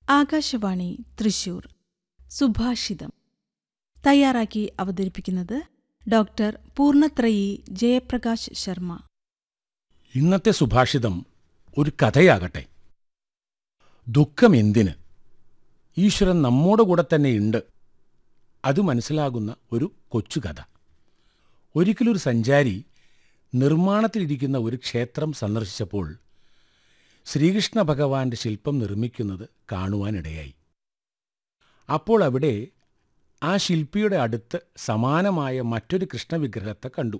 ആകാശവാണി തൃശൂർ സുഭാഷിതം തയ്യാറാക്കി അവതരിപ്പിക്കുന്നത് ഡോക്ടർ പൂർണത്രയി ജയപ്രകാശ് ശർമ്മ ഇന്നത്തെ സുഭാഷിതം ഒരു കഥയാകട്ടെ ദുഃഖം എന്തിന് ഈശ്വരൻ നമ്മോട് കൂടെ തന്നെയുണ്ട് അത് മനസ്സിലാകുന്ന ഒരു കൊച്ചു കഥ ഒരിക്കലൊരു സഞ്ചാരി നിർമ്മാണത്തിലിരിക്കുന്ന ഒരു ക്ഷേത്രം സന്ദർശിച്ചപ്പോൾ ശ്രീകൃഷ്ണ ഭഗവാന്റെ ശില്പം നിർമ്മിക്കുന്നത് കാണുവാനിടയായി അപ്പോൾ അവിടെ ആ ശില്പിയുടെ അടുത്ത് സമാനമായ മറ്റൊരു കൃഷ്ണവിഗ്രഹത്തെ കണ്ടു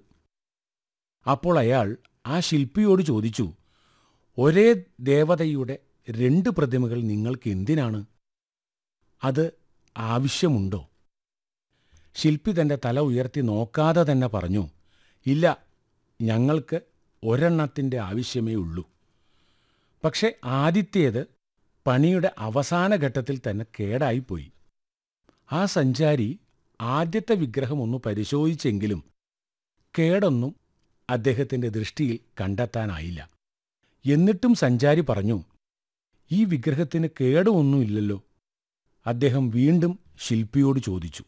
അപ്പോൾ അയാൾ ആ ശില്പിയോട് ചോദിച്ചു ഒരേ ദേവതയുടെ രണ്ട് പ്രതിമകൾ നിങ്ങൾക്ക് എന്തിനാണ് അത് ആവശ്യമുണ്ടോ ശില്പി തൻ്റെ തല ഉയർത്തി നോക്കാതെ തന്നെ പറഞ്ഞു ഇല്ല ഞങ്ങൾക്ക് ഒരെണ്ണത്തിൻ്റെ ആവശ്യമേ ഉള്ളൂ പക്ഷെ ആദ്യത്തേത് പണിയുടെ അവസാന ഘട്ടത്തിൽ തന്നെ കേടായിപ്പോയി ആ സഞ്ചാരി ആദ്യത്തെ വിഗ്രഹം ഒന്ന് പരിശോധിച്ചെങ്കിലും കേടൊന്നും അദ്ദേഹത്തിൻ്റെ ദൃഷ്ടിയിൽ കണ്ടെത്താനായില്ല എന്നിട്ടും സഞ്ചാരി പറഞ്ഞു ഈ വിഗ്രഹത്തിന് കേടുമൊന്നുമില്ലല്ലോ അദ്ദേഹം വീണ്ടും ശില്പിയോട് ചോദിച്ചു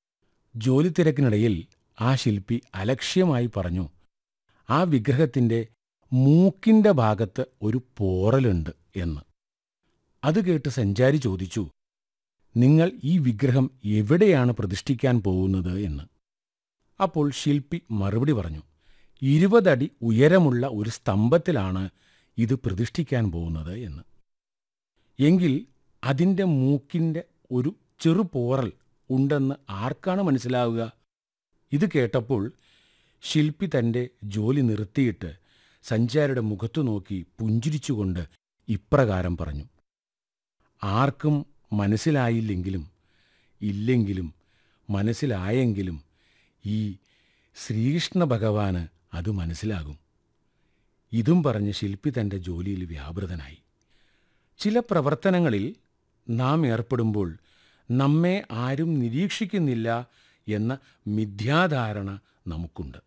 ജോലി തിരക്കിനിടയിൽ ആ ശില്പി അലക്ഷ്യമായി പറഞ്ഞു ആ വിഗ്രഹത്തിൻ്റെ മൂക്കിൻ്റെ ഭാഗത്ത് ഒരു പോറലുണ്ട് എന്ന് അത് കേട്ട് സഞ്ചാരി ചോദിച്ചു നിങ്ങൾ ഈ വിഗ്രഹം എവിടെയാണ് പ്രതിഷ്ഠിക്കാൻ പോകുന്നത് എന്ന് അപ്പോൾ ശില്പി മറുപടി പറഞ്ഞു ഇരുപതടി ഉയരമുള്ള ഒരു സ്തംഭത്തിലാണ് ഇത് പ്രതിഷ്ഠിക്കാൻ പോകുന്നത് എന്ന് എങ്കിൽ അതിൻ്റെ മൂക്കിൻ്റെ ഒരു ചെറു പോറൽ ഉണ്ടെന്ന് ആർക്കാണ് മനസ്സിലാവുക ഇത് കേട്ടപ്പോൾ ശില്പി തൻ്റെ ജോലി നിർത്തിയിട്ട് സഞ്ചാരിയുടെ മുഖത്തു നോക്കി പുഞ്ചിരിച്ചുകൊണ്ട് ഇപ്രകാരം പറഞ്ഞു ആർക്കും മനസ്സിലായില്ലെങ്കിലും ഇല്ലെങ്കിലും മനസ്സിലായെങ്കിലും ഈ ശ്രീകൃഷ്ണ ഭഗവാന് അത് മനസ്സിലാകും ഇതും പറഞ്ഞ് ശില്പി തൻ്റെ ജോലിയിൽ വ്യാപൃതനായി ചില പ്രവർത്തനങ്ങളിൽ നാം ഏർപ്പെടുമ്പോൾ നമ്മെ ആരും നിരീക്ഷിക്കുന്നില്ല എന്ന മിഥ്യാധാരണ നമുക്കുണ്ട്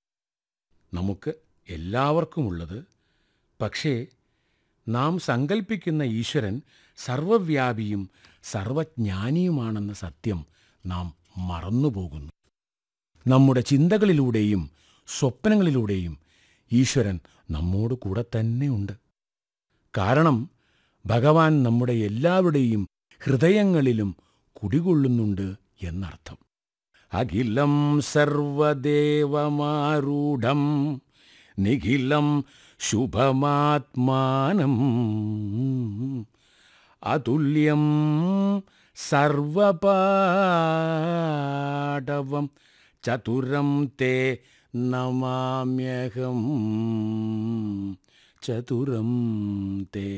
നമുക്ക് എല്ലാവർക്കുമുള്ളത് പക്ഷേ നാം സങ്കൽപ്പിക്കുന്ന ഈശ്വരൻ സർവവ്യാപിയും സർവജ്ഞാനിയുമാണെന്ന സത്യം നാം മറന്നുപോകുന്നു നമ്മുടെ ചിന്തകളിലൂടെയും സ്വപ്നങ്ങളിലൂടെയും ഈശ്വരൻ നമ്മോട് കൂടെ തന്നെയുണ്ട് കാരണം ഭഗവാൻ നമ്മുടെ എല്ലാവരുടെയും ഹൃദയങ്ങളിലും കുടികൊള്ളുന്നുണ്ട് എന്നർത്ഥം അഖിലം സർവദേവമാരൂഢം നിഖിലം ശുഭമാത്മാനം അതുല്യം സർവപാടവം ചതുരം തേ നമാമ്യഹം ചതുരം തേ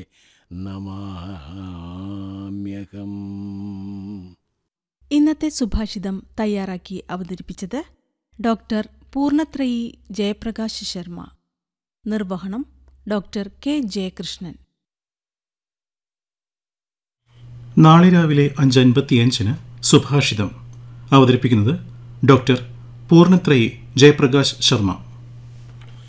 നമാമ്യഹം ഇന്നത്തെ സുഭാഷിതം തയ്യാറാക്കി അവതരിപ്പിച്ചത് ഡോക്ടർ പൂർണത്രയി ജയപ്രകാശ് ശർമ്മ നിർവഹണം ഡോക്ടർ കെ ജയകൃഷ്ണൻ നാളെ രാവിലെ അഞ്ച് അൻപത്തിയഞ്ചിന് സുഭാഷിതം അവതരിപ്പിക്കുന്നത് ഡോക്ടർ പൂർണത്രയി ജയപ്രകാശ് ശർമ്മ